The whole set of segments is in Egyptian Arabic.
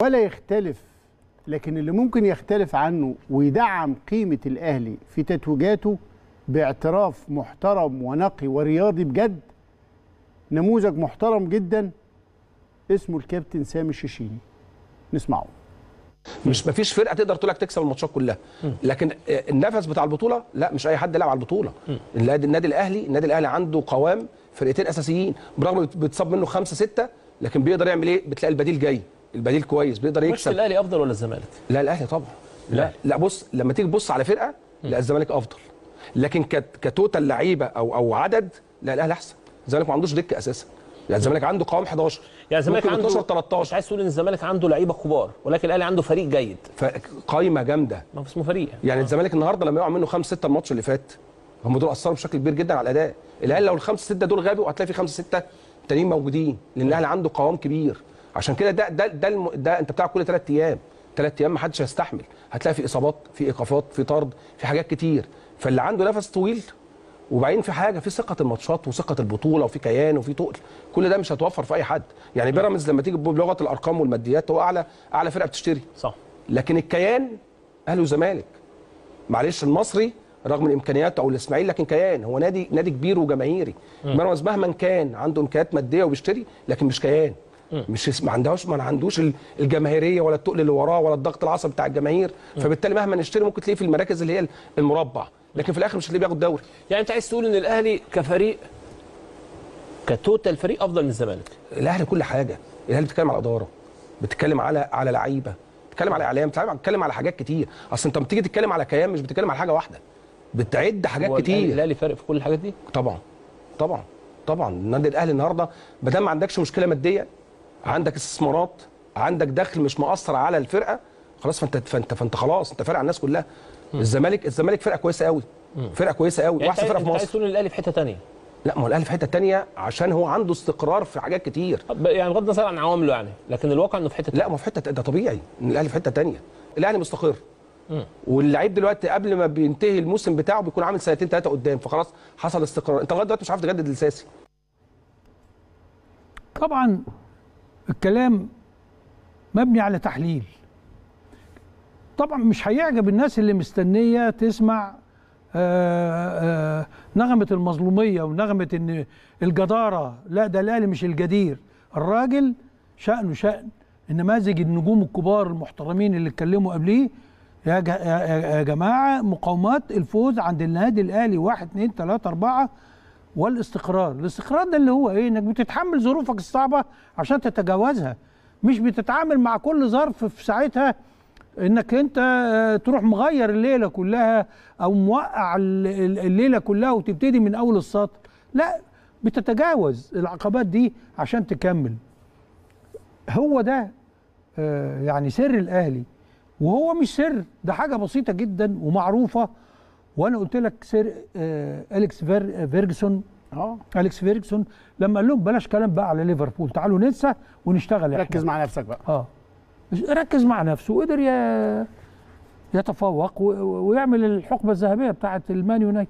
ولا يختلف لكن اللي ممكن يختلف عنه ويدعم قيمة الأهلي في تتويجاته باعتراف محترم ونقي ورياضي بجد نموذج محترم جدا اسمه الكابتن سامي الشيشيني نسمعه مش مفيش فرقه تقدر تقول لك تكسب الماتشات كلها لكن آه، النفس بتاع البطوله لا مش اي حد يلعب على البطوله النادي النادي الاهلي النادي الاهلي عنده قوام فرقتين اساسيين برغم بت- بتصاب منه خمسه سته لكن بيقدر يعمل ايه بتلاقي البديل جاي البديل كويس بيقدر مش يكسب الاهلي افضل ولا الزمالك لا الاهلي طبعا لا لا بص لما تيجي تبص على فرقه لا الزمالك افضل لكن كت- كتوتال لعيبه او او عدد لا الاهلي احسن الزمالك ما عندوش دكه اساسا يعني الزمالك عنده قوام 11 يعني الزمالك ممكن عنده 12 مش 13 عايز تقول ان الزمالك عنده لعيبه كبار ولكن الاهلي عنده فريق جيد قايمه جامده ما هو اسمه فريق يعني الزمالك النهارده لما يقع منه خمس ستة الماتش اللي فات هم دول اثروا بشكل كبير جدا على الاداء الاهلي لو الخمسه سته دول غابوا هتلاقي في خمسه سته تانيين موجودين لان الاهلي عنده قوام كبير عشان كده ده ده ده, الم... ده انت بتلعب كل ثلاث ايام ثلاث ايام ما حدش هيستحمل هتلاقي في اصابات في ايقافات في طرد في حاجات كتير فاللي عنده نفس طويل وبعدين في حاجه في ثقه الماتشات وثقه البطوله وفي كيان وفي تقل كل ده مش هتوفر في اي حد يعني بيراميدز لما تيجي بلغه الارقام والماديات هو اعلى اعلى فرقه بتشتري صح لكن الكيان اهلي وزمالك معلش المصري رغم الامكانيات او الاسماعيلي لكن كيان هو نادي نادي كبير وجماهيري بيراميدز مهما كان عنده امكانيات ماديه وبيشتري لكن مش كيان مش اس- ما عندهاش ما عندوش ال- الجماهيريه ولا التقل اللي وراه ولا الضغط العصبي بتاع الجماهير فبالتالي مهما نشتري ممكن تلاقيه في المراكز اللي هي المربع لكن في الاخر مش اللي بياخد دوري يعني انت عايز تقول ان الاهلي كفريق كتوتال فريق افضل من الزمالك الاهلي كل حاجه الاهلي بتتكلم على اداره بتتكلم على على لعيبه بتتكلم على اعلام بتتكلم بتتكلم على حاجات كتير اصل انت لما تيجي تتكلم على كيان مش بتتكلم على حاجه واحده بتعد حاجات هو الأهلي- كتير الاهلي فارق في كل الحاجات دي طبعا طبعا طبعا النادي الاهلي النهارده ما دام ما عندكش مشكله ماديه عندك استثمارات عندك دخل مش مؤثر على الفرقه خلاص فانت فانت فانت خلاص انت فارق على الناس كلها الزمالك الزمالك فرقه كويسه قوي فرقه كويسه قوي يعني انت واحسن فرقه في انت عايز مصر تقول ان الاهلي في حته ثانيه لا ما هو الاهلي في حته تانية عشان هو عنده استقرار في حاجات كتير يعني بغض النظر عن عوامله يعني لكن الواقع انه في حته لا ما هو في حته ده طبيعي ان الاهلي في حته تانية الاهلي مستقر واللعيب دلوقتي قبل ما بينتهي الموسم بتاعه بيكون عامل سنتين ثلاثه قدام فخلاص حصل استقرار انت لغايه دلوقتي مش عارف تجدد الاساسي طبعا الكلام مبني على تحليل طبعا مش هيعجب الناس اللي مستنيه تسمع آه، آه، نغمه المظلوميه ونغمه ان الجداره لا ده الاهلي مش الجدير الراجل شأنه شأن النماذج النجوم الكبار المحترمين اللي اتكلموا قبليه يا, ج- يا- يا يا جماعه مقاومات الفوز عند النادي الاهلي واحد اتنين تلاته اربعه والاستقرار الاستقرار ده اللي هو ايه انك بتتحمل ظروفك الصعبه عشان تتجاوزها مش بتتعامل مع كل ظرف في ساعتها انك انت آه، تروح مغير الليله كلها او موقع ال- ال- الليله كلها وتبتدي من اول السطر لا بتتجاوز العقبات دي عشان تكمل هو ده آه، يعني سر الاهلي وهو مش سر ده حاجه بسيطه جدا ومعروفه وانا قلت لك سر آه، اليكس فير فيرجسون اه اليكس فيرجسون لما قال لهم بلاش كلام بقى على ليفربول تعالوا ننسى ونشتغل احنا ركز مع نفسك بقى اه ركز مع نفسه وقدر ي- يتفوق و- و- ويعمل الحقبه الذهبيه بتاعت المان يونايتد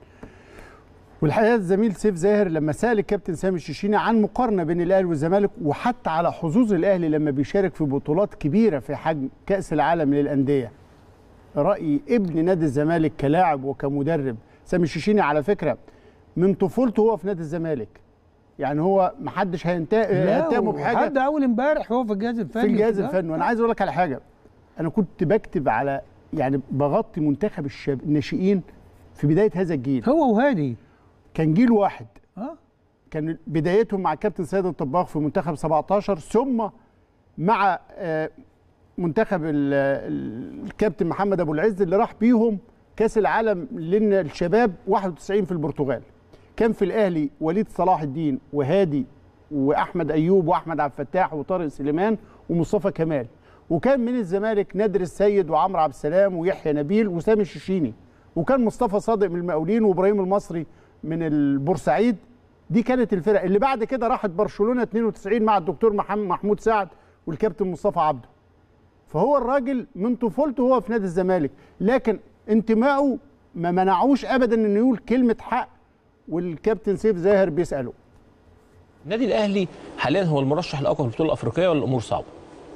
والحقيقه الزميل سيف زاهر لما سال الكابتن سامي الشيشيني عن مقارنه بين الاهلي والزمالك وحتى على حظوظ الاهلي لما بيشارك في بطولات كبيره في حجم كاس العالم للانديه راي ابن نادي الزمالك كلاعب وكمدرب سامي الشيشيني على فكره من طفولته هو في نادي الزمالك يعني هو محدش هينتهمه بحاجه حد اول امبارح هو في الجهاز الفني في الجهاز لا. الفني وانا عايز اقول لك على حاجه انا كنت بكتب على يعني بغطي منتخب الشاب الناشئين في بدايه هذا الجيل هو وهادي كان جيل واحد اه كان بدايتهم مع كابتن سيد الطباخ في منتخب 17 ثم مع آه، منتخب ال- ال- الكابتن محمد ابو العز اللي راح بيهم كاس العالم للشباب 91 في البرتغال كان في الاهلي وليد صلاح الدين وهادي واحمد ايوب واحمد عبد الفتاح وطارق سليمان ومصطفى كمال وكان من الزمالك نادر السيد وعمرو عبد السلام ويحيى نبيل وسامي الشيشيني وكان مصطفى صادق من المقاولين وابراهيم المصري من البورسعيد دي كانت الفرق اللي بعد كده راحت برشلونه 92 مع الدكتور محمد محمود سعد والكابتن مصطفى عبده فهو الراجل من طفولته هو في نادي الزمالك لكن انتمائه ما منعوش ابدا انه يقول كلمه حق والكابتن سيف زاهر بيساله النادي الاهلي حاليا هو المرشح الاقوى في البطوله الافريقيه ولا الامور صعبه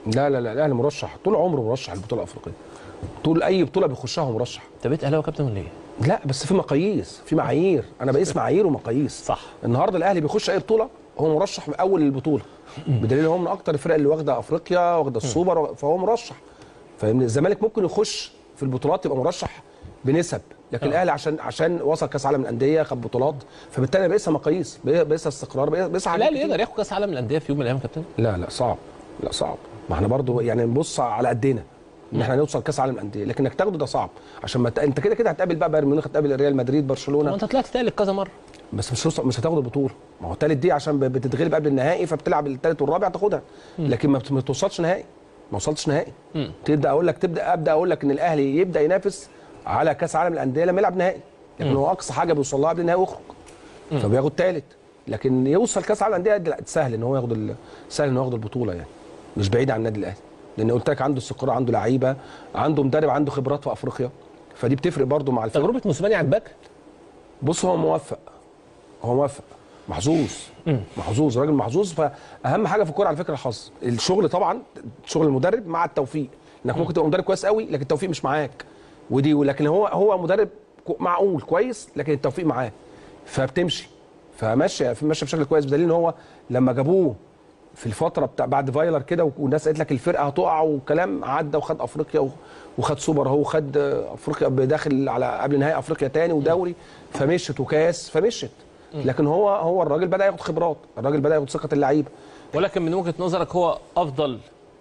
لا لا لا الاهلي مرشح طول عمره مرشح للبطوله الافريقيه طول اي بطوله بيخشها هو مرشح انت بقيت اهلاوي يا كابتن ولا ايه؟ لا بس في مقاييس في معايير انا بقيس معايير ومقاييس صح. النهارده الاهلي بيخش اي بطوله هو مرشح من اول البطوله بدليل هو من اكتر الفرق اللي واخده افريقيا واخده السوبر فهو مرشح فاهمني الزمالك ممكن يخش في البطولات يبقى مرشح بنسب لكن آه. الاهلي عشان عشان وصل كاس عالم الانديه خد بطولات فبالتالي بقيسها مقاييس بقيسها استقرار بقيسها حاجات الاهلي كتير. يقدر ياخد كاس عالم الانديه في يوم من الايام يا كابتن لا لا صعب لا صعب ما احنا برضو يعني نبص على قدنا ان احنا نوصل كاس عالم انديه لكن انك تاخده ده صعب عشان ما ت... انت كده كده هتقابل بقى بايرن ميونخ هتقابل ريال مدريد ما برشلونه انت طلعت تالت كذا مره بس مش هتوصل- مش هتاخد البطوله ما هو التالت دي عشان ب- بتتغلب قبل النهائي فبتلعب التالت والرابع تاخدها لكن ما بت- ما توصلش نهائي ما وصلتش نهائي مم. تبدا اقول لك تبدا ابدا اقول لك ان الاهلي يبدا ينافس على كاس عالم الانديه لما يلعب نهائي لكن هو اقصى حاجه بيوصل لها قبل النهائي ويخرج فبياخد تالت لكن يوصل كاس عالم الانديه لا سهل ان هو ياخد ال- سهل ان هو ياخد البطوله يعني مش بعيد عن النادي الاهلي لان قلت لك عنده استقرار عنده لعيبه عنده مدرب عنده خبرات في افريقيا فدي بتفرق برضه مع الفرق تجربه موسيماني عجباك؟ بص هو موفق هو موفق محظوظ محظوظ راجل محظوظ فاهم حاجه في الكوره على فكره الحظ الشغل طبعا شغل المدرب مع التوفيق انك ممكن تبقى مدرب كويس قوي لكن التوفيق مش معاك ودي لكن هو هو مدرب كو- معقول كويس لكن التوفيق معاه فبتمشي فماشيه ماشيه بشكل كويس بدليل ان هو لما جابوه في الفتره بتاع بعد فايلر كده والناس قالت لك الفرقه هتقع وكلام عدى وخد افريقيا و- وخد سوبر اهو خد افريقيا داخل على قبل نهائي افريقيا تاني ودوري فمشت وكاس فمشت لكن هو هو الراجل بدا ياخد خبرات الراجل بدا ياخد ثقه اللعيبه ولكن من وجهه نظرك هو افضل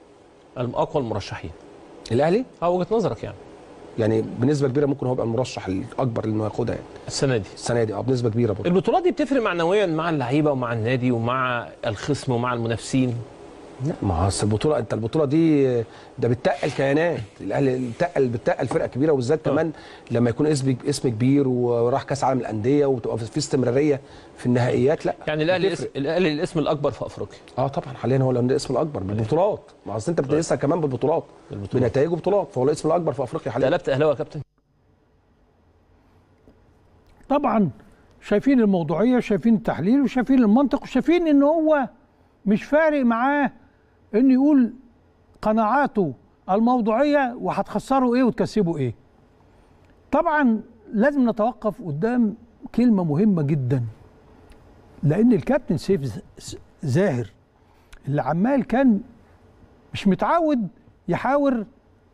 اقوى المرشحين الاهلي اه وجهه نظرك يعني يعني بنسبه كبيره ممكن هو يبقى المرشح الاكبر انه ياخدها يعني السنه دي السنه دي اه بنسبه كبيره برضه البطولات دي بتفرق معنويا مع اللعيبه ومع النادي ومع الخصم ومع المنافسين لا ما هو أصل البطوله انت البطوله دي ده بتتقل كيانات الاهلي بتقل بتقل فرقه كبيره وبالذات كمان لما يكون اسم اسم كبير وراح كاس عالم الانديه وتبقى في استمراريه في النهائيات لا يعني الاهلي بتفرق. الاسم الاهلي الاسم الاكبر في افريقيا اه طبعا حاليا هو الاسم الاكبر بالبطولات ما اصل انت بتقيسها كمان بالبطولات بالبطولات. بنتائج وبطولات فهو الاسم الاكبر في افريقيا حاليا قلبت اهلاوي يا كابتن طبعا شايفين الموضوعيه شايفين التحليل وشايفين المنطق وشايفين ان هو مش فارق معاه انه يقول قناعاته الموضوعيه وهتخسروا ايه وتكسبوا ايه طبعا لازم نتوقف قدام كلمه مهمه جدا لان الكابتن سيف ز- ز- زاهر اللي عمال كان مش متعود يحاور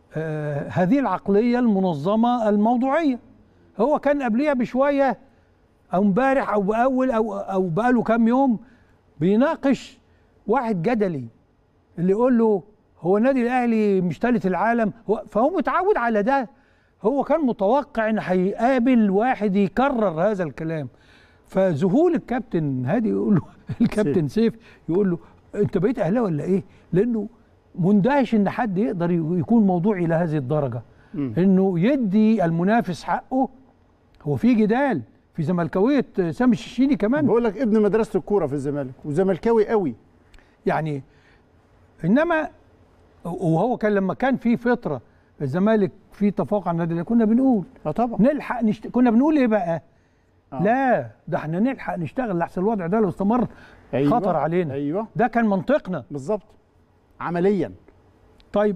آه هذه العقليه المنظمه الموضوعيه هو كان قبليها بشويه او امبارح او باول او او بقاله كام يوم بيناقش واحد جدلي اللي يقول له هو النادي الاهلي مش ثالث العالم هو فهو متعود على ده هو كان متوقع ان هيقابل واحد يكرر هذا الكلام فذهول الكابتن هادي يقول له الكابتن سيف يقول له انت بقيت اهلاوي ولا ايه؟ لانه مندهش ان حد يقدر يكون موضوعي الى هذه الدرجه انه يدي المنافس حقه هو في جدال في زملكاويه سامي الشيشيني كمان بقول لك ابن مدرسه الكوره في الزمالك وزملكاوي قوي يعني انما وهو كان لما كان في فتره الزمالك في تفوق على النادي الأهلي، كنا بنقول اه طبعا نلحق نشت... كنا بنقول ايه بقى؟ آه. لا ده احنا نلحق نشتغل لحسن الوضع ده لو استمر أيوة. خطر علينا ايوه ده كان منطقنا بالظبط عمليا طيب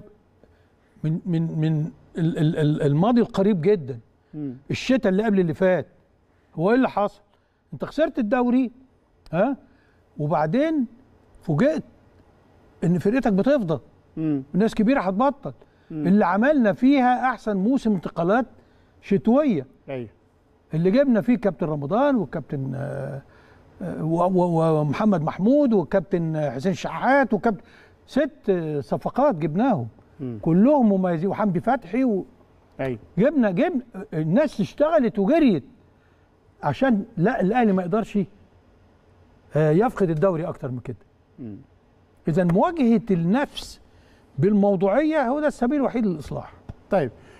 من من من ال- ال- ال- الماضي القريب جدا مم. الشتاء اللي قبل اللي فات هو ايه اللي حصل؟ انت خسرت الدوري ها وبعدين فوجئت ان فرقتك بتفضل مم. وناس كبيره هتبطل اللي عملنا فيها احسن موسم انتقالات شتويه ايوه اللي جبنا فيه كابتن رمضان والكابتن آه، آه، و- و- ومحمد محمود والكابتن حسين شحات وكابتن ست آه، صفقات جبناهم مم. كلهم مميزين وحمدي فتحي و... ايوه جبنا جبنا الناس اشتغلت وجريت عشان لا الاهلي ما يقدرش آه، يفقد الدوري اكتر من كده مم. اذا مواجهه النفس بالموضوعيه هو ده السبيل الوحيد للاصلاح طيب